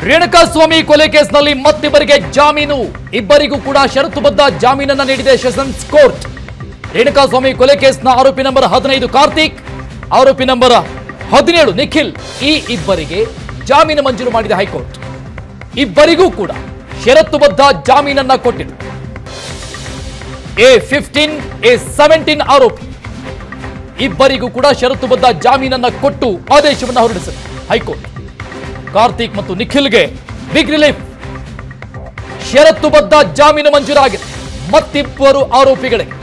ರೇಣುಕಾಸ್ವಾಮಿ ಕೊಲೆ ಕೇಸ್ನಲ್ಲಿ ಮತ್ತಿಬ್ಬರಿಗೆ ಜಾಮೀನು ಇಬ್ಬರಿಗೂ ಕೂಡ ಷರತ್ತುಬದ್ಧ ಜಾಮೀನನ್ನ ನೀಡಿದೆ ಸೆಷನ್ಸ್ ಕೋರ್ಟ್ ರೇಣುಕಾಸ್ವಾಮಿ ಕೊಲೆ ಕೇಸ್ನ ಆರೋಪಿ ನಂಬರ್ ಹದಿನೈದು ಕಾರ್ತಿಕ್ ಆರೋಪಿ ನಂಬರ್ ಹದಿನೇಳು ನಿಖಿಲ್ ಈ ಇಬ್ಬರಿಗೆ ಜಾಮೀನು ಮಂಜೂರು ಮಾಡಿದೆ ಹೈಕೋರ್ಟ್ ಇಬ್ಬರಿಗೂ ಕೂಡ ಷರತ್ತುಬದ್ಧ ಜಾಮೀನನ್ನ ಕೊಟ್ಟಿದೆ ಎ ಫಿಫ್ಟೀನ್ ಎ ಸೆವೆಂಟೀನ್ ಆರೋಪಿ ಇಬ್ಬರಿಗೂ ಕೂಡ ಷರತ್ತುಬದ್ಧ ಜಾಮೀನನ್ನ ಕೊಟ್ಟು ಆದೇಶವನ್ನು ಹೊರಡಿಸಿದೆ ಹೈಕೋರ್ಟ್ ಕಾರ್ತಿಕ್ ಮತ್ತು ನಿಖಿಲ್ಗೆ ಬಿಗ್ ರಿಲೀಫ್ ಷರತ್ತುಬದ್ಧ ಜಾಮೀನು ಮಂಜೂರಾಗಿದೆ ಮತ್ತಿಬ್ಬರು ಆರೋಪಿಗಳಿಗೆ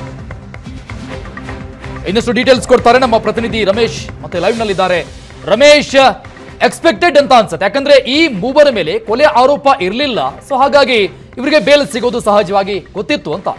ಇನ್ನಷ್ಟು ಡೀಟೇಲ್ಸ್ ಕೊಡ್ತಾರೆ ನಮ್ಮ ಪ್ರತಿನಿಧಿ ರಮೇಶ್ ಮತ್ತೆ ಲೈವ್ ನಲ್ಲಿದ್ದಾರೆ ರಮೇಶ್ ಎಕ್ಸ್ಪೆಕ್ಟೆಡ್ ಅಂತ ಅನ್ಸುತ್ತೆ ಯಾಕಂದ್ರೆ ಈ ಮೂವರ ಮೇಲೆ ಕೊಲೆ ಆರೋಪ ಇರಲಿಲ್ಲ ಸೊ ಹಾಗಾಗಿ ಇವರಿಗೆ ಬೇಲ್ ಸಿಗೋದು ಸಹಜವಾಗಿ ಗೊತ್ತಿತ್ತು ಅಂತ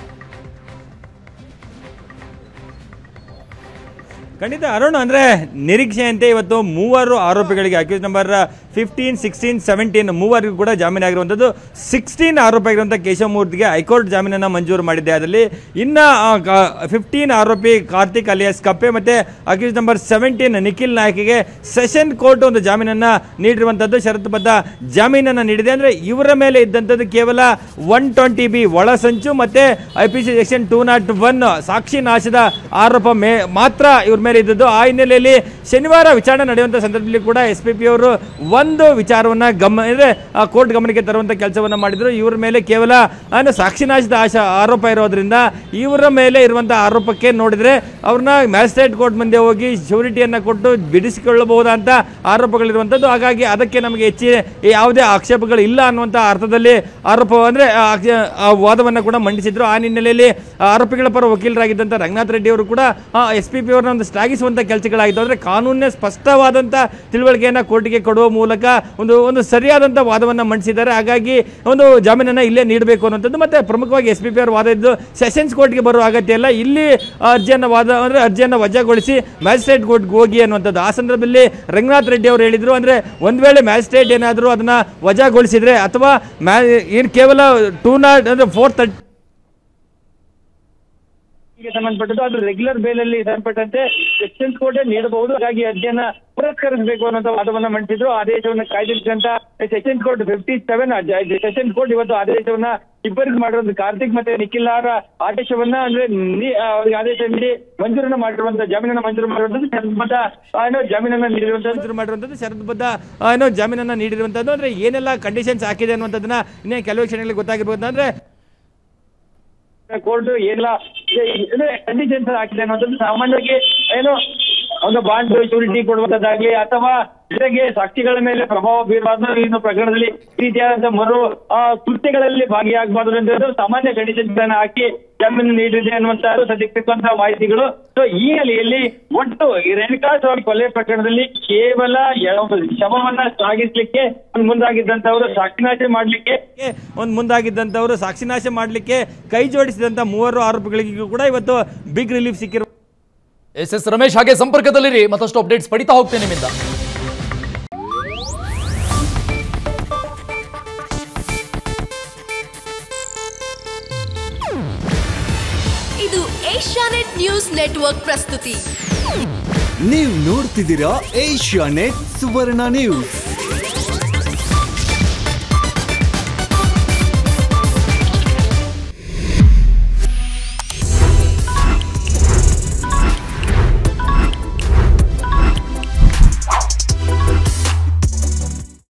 ಖಂಡಿತ ಅರುಣ್ ಅಂದ್ರೆ ನಿರೀಕ್ಷೆಯಂತೆ ಇವತ್ತು ಮೂವರು ಆರೋಪಿಗಳಿಗೆ accused number fifteen sixteen seventeen ಮೂವರಿಗೂ ಕೂಡ ಜಾಮೀನಾಗಿರುವಂಥದ್ದು ಸಿಕ್ಸ್ಟೀನ್ ಆರೋಪಿಯಾಗಿರುವಂಥ ಕೇಶವಮೂರ್ತಿಗೆ ಹೈಕೋರ್ಟ್ ಜಾಮೀನನ್ನು ಮಂಜೂರು ಮಾಡಿದೆ ಅದರಲ್ಲಿ ಇನ್ನ ಫಿಫ್ಟೀನ್ ಆರೋಪಿ ಕಾರ್ತಿಕ್ ಅಲಿಯಾಸ್ ಕಪ್ಪೆ ಮತ್ತೆ ಅಕ್ಯೂಸ್ ನಂಬರ್ ಸೆವೆಂಟೀನ್ ನಿಖಿಲ್ ನಾಯ್ಕಿಗೆ ಸೆಷನ್ ಕೋರ್ಟ್ ಒಂದು ಜಾಮೀನನ್ನ ನೀಡಿರುವಂಥದ್ದು ಷರತ್ತುಬದ್ಧ ಜಾಮೀನನ್ನು ನೀಡಿದೆ ಅಂದ್ರೆ ಇವರ ಮೇಲೆ ಇದ್ದಂಥದ್ದು ಕೇವಲ ಒನ್ ಟ್ವೆಂಟಿ ಬಿ ಒಳಸಂಚು ಮತ್ತೆ I P C section two not one ಸಾಕ್ಷಿ ನಾಶದ ಆರೋಪ ಮೇ ಮಾತ್ರ ಇವ್ರ ಮೇಲೆ ಇದ್ದದ್ದು ಆ ಹಿನ್ನೆಲೆಯಲ್ಲಿ ಶನಿವಾರ ವಿಚಾರಣೆ ನಡೆಯುವಂಥ ಸಂದರ್ಭದಲ್ಲಿ ಕೂಡ ಎಸ್ ಪಿ ಪಿ ಅವರು ಒಂದು ವಿಚಾರವನ್ನ ಗಮ ಅಂದ್ರೆ ಕೋರ್ಟ್ ಗಮನಕ್ಕೆ ತರುವಂತ ಕೆಲಸವನ್ನ ಮಾಡಿದ್ರು ಇವ್ರ ಮೇಲೆ ಕೇವಲ ಅಂದ್ರೆ ಸಾಕ್ಷಿ ನಾಶದ ಆಶ ಆರೋಪ ಇರೋದ್ರಿಂದ ಇವರ ಮೇಲೆ ಇರುವಂತಹ ಆರೋಪಕ್ಕೆ ನೋಡಿದ್ರೆ ಅವ್ರನ್ನ ಮ್ಯಾಜಿಸ್ಟ್ರೇಟ್ ಕೋರ್ಟ್ ಮುಂದೆ ಹೋಗಿ ಶ್ಯೂರಿಟಿಯನ್ನ ಕೊಟ್ಟು ಬಿಡಿಸಿಕೊಳ್ಳಬಹುದಂತ ಆರೋಪಗಳಿರುವಂಥದ್ದು ಹಾಗಾಗಿ ಅದಕ್ಕೆ ನಮಗೆ ಹೆಚ್ಚಿನ ಯಾವುದೇ ಆಕ್ಷೇಪಗಳು ಇಲ್ಲ ಅನ್ನುವಂಥ ಅರ್ಥದಲ್ಲಿ ಆರೋಪ ಅಂದ್ರೆ ಆ ಆಕ್ಷ- ಆ ವಾದವನ್ನ ಕೂಡ ಮಂಡಿಸಿದ್ರು ಆ ಹಿನ್ನೆಲೆಯಲ್ಲಿ ಆ ಆರೋಪಿಗಳ ಪರ ವಕೀಲರಾಗಿದ್ದಂಥ ರಂಗನಾಥ್ ರೆಡ್ಡಿ ಅವರು ಕೂಡ ಎಸ್ ಪಿ ಪಿ ಅವ್ರನ್ನ ಒಂದು ಶ್ಲಾಘಿಸುವಂತ ಕೆಲಸಗಳಾಗಿತ್ತು ಅಂದ್ರೆ ಕಾನೂನಿನ ಸ್ಪಷ್ಟವಾದಂಥ ತಿಳುವಳಿಕೆಯನ್ನ ಕೋರ್ಟಿಗೆ ಕೊಡುವ ಮೂಲಕ ಒಂದು ಒಂದು ಸರಿಯಾದಂಥ ವಾದವನ್ನ ಮಂಡಿಸಿದ್ದಾರೆ ಹಾಗಾಗಿ ಒಂದು ಜಾಮೀನನ್ನ ಇಲ್ಲೇ ನೀಡಬೇಕು ಅನ್ನುವಂಥದ್ದು ಮತ್ತೆ ಪ್ರಮುಖವಾಗಿ ಎಸ್ ಪಿ ಪಿ ಅವರ ವಾದ ಇದ್ದು ಸೆಷನ್ಸ್ ಕೋರ್ಟ್ಗೆ ಬರುವ ಅಗತ್ಯ ಇಲ್ಲ ಇಲ್ಲಿ ಅರ್ಜಿಯನ್ನು ವಾದ ಅಂದ್ರೆ ಅರ್ಜಿಯನ್ನು ವಜಾಗೊಳಿಸಿ ಮ್ಯಾಜಿಸ್ಟ್ರೇಟ್ ಕೋರ್ಟ್ಗೆ ಹೋಗಿ ಅನ್ನುವಂಥದ್ದು ಆ ಸಂದರ್ಭದಲ್ಲಿ ರಂಗನಾಥ್ ರೆಡ್ಡಿ ಅವರು ಹೇಳಿದ್ರು ಅಂದ್ರೆ ಒಂದ್ ವೇಳೆ ಮ್ಯಾಜಿಸ್ಟ್ರೇಟ್ ಏನಾದರೂ ಅದನ್ನ ವಜಾಗೊಳಿಸಿದ್ರೆ ಅಥವಾ ಮ್ಯಾ ಏನು ಕೇವಲ ಟೂ ನಾಟ್ ಅಂದ್ರೆ ಫೋರ್ ತರ್ಟಿ ಗೆ ಸಂಬಂಧಪಟ್ಟದ್ದು ಅದು ರೆಗ್ಯುಲರ್ ಬೇಲಲ್ಲಿ ಸಂಬಂಧಪಟ್ಟಂತೆ ಸೆಕ್ಷನ್ಸ್ ಕೋರ್ಟ್ ನೀಡಬಹುದು ಹಾಗಾಗಿ ಅರ್ಜಿಯನ್ನ ಪುರಸ್ಕರಿಸಬೇಕು ಅನ್ನೋ ವಾದವನ್ನ ಮಂಡಿಸಿದ್ರು ಆದೇಶವನ್ನು ಕಾಯ್ದಿರಿಸಿದಂತ sessions court fifty seven sessions court ಇವತ್ತು ಆದೇಶವನ್ನ ಇಬ್ಬರಿಗೂ ಮಾಡಿರೋದು ಕಾರ್ತಿಕ್ ಮತ್ತೆ ನಿಖಿಲ್ ಅವರ ಆದೇಶವನ್ನ ಅಂದ್ರೆ ನೀ- ಆ, ಅವ್ರಿಗೆ ಆದೇಶ ನೀಡಿ ಮಂಜೂರನ್ನ ಮಾಡಿರುವಂತ ಜಾಮೀನನ್ನ ಮಂಜೂರು ಮಾಡಿರುವಂತದ್ದು ಸಂಬಂಧ ಏನೋ ಜಾಮೀನನ್ನ ನೀಡಿರುವಂತದ್ದು ಮಂಜೂರು ಮಾಡಿರುವಂಥದ್ದು ಷರತ್ತುಬದ್ಧ ಆ, ಏನೋ ಜಾಮೀನನ್ನ ನೀಡಿರುವಂಥದ್ದು ಅಂದ್ರೆ ಏನೆಲ್ಲ ಕಂಡೀಷನ್ಸ್ ಹಾಕಿದೆ ಅನ್ನುವಂಥದ್ದನ್ನ ಇನ್ನೇ ಕೆಲವು ಕ್ಷಣಗಳಲ್ಲಿ ಗೊತ್ತಾಗಿರ್ಬೋದು ಅಂದ್ರೆ ಕೋರ್ಟ್ ಎಲ್ಲ ಕಂಡೀಷನ್ಸ್ ಹಾಕಿದೆ ಅನ್ನೋದನ್ನು ಸಾಮಾನ್ಯವಾಗಿ ಏನು ಒಂದು ಬಾಂಡ್ ಶ್ಯೂರಿಟಿ ಕೊಡುವಂತದ್ದಾಗ್ಲಿ ಅಥವಾ ಜೊತೆಗೆ ಸಾಕ್ಷಿಗಳ ಮೇಲೆ ಪ್ರಭಾವ ಬೀರಬಾರ್ದು ಇನ್ನು ಪ್ರಕರಣದಲ್ಲಿ ಈ ರೀತಿಯಾದಂತಹ ಮರು ಆ, ಕೃತ್ಯಗಳಲ್ಲಿ ಭಾಗಿಯಾಗಬಾರ್ದು ಅಂತ ಸಾಮಾನ್ಯ ಕಂಡೀಷನ್ಸ್ ಗಳನ್ನ ಹಾಕಿ ಜಾಮೀನು ನೀಡಿದೆ ಅನ್ನುವಂತಹ ಸದ್ಯಕ್ಕೆ ಸಿಕ್ಕುವಂತಹ ಮಾಹಿತಿಗಳು ಸೊ ಈ ನೆಲೆಯಲ್ಲಿ ಒಟ್ಟು ಈ ರೇಣುಕಾ ಸ್ವಾಮಿ ಕೊಲೆ ಪ್ರಕರಣದಲ್ಲಿ ಕೇವಲ ಯಾವ- ಶವವನ್ನ ಸಾಗಿಸ್ಲಿಕ್ಕೆ ಮುಂದಾಗಿದ್ದಂತವರು ಸಾಕ್ಷಿನಾಶ ಮಾಡ್ಲಿಕ್ಕೆ ಒಂದು ಮುಂದಾಗಿದ್ದಂಥವರು ಸಾಕ್ಷಿನಾಶ ಮಾಡಲಿಕ್ಕೆ ಕೈ ಜೋಡಿಸಿದಂಥ ಮೂವರು ಆರೋಪಿಗಳಿಗೂ ಕೂಡ ಇವತ್ತು ಬಿಗ್ ರಿಲೀಫ್ ಸಿಕ್ಕಿರುವ ಎಸ್ ಎಸ್ ರಮೇಶ್ ಹಾಗೆ ಸಂಪರ್ಕದಲ್ಲಿರಿ ಮತ್ತಷ್ಟು ಅಪ್ಡೇಟ್ಸ್ ಪಡಿತಾ ಹೋಗ್ತೇನೆ ನಿಮ್ಮಿಂದ ಇದು ಏಷ್ಯಾನೆಟ್ ನ್ಯೂಸ್ ನೆಟ್ವರ್ಕ್ ಪ್ರಸ್ತುತಿ ನೀವು ನೋಡ್ತಿದ್ದೀರಾ ಏಷ್ಯಾ ನೆಟ್ ಸುವರ್ಣ ನ್ಯೂಸ್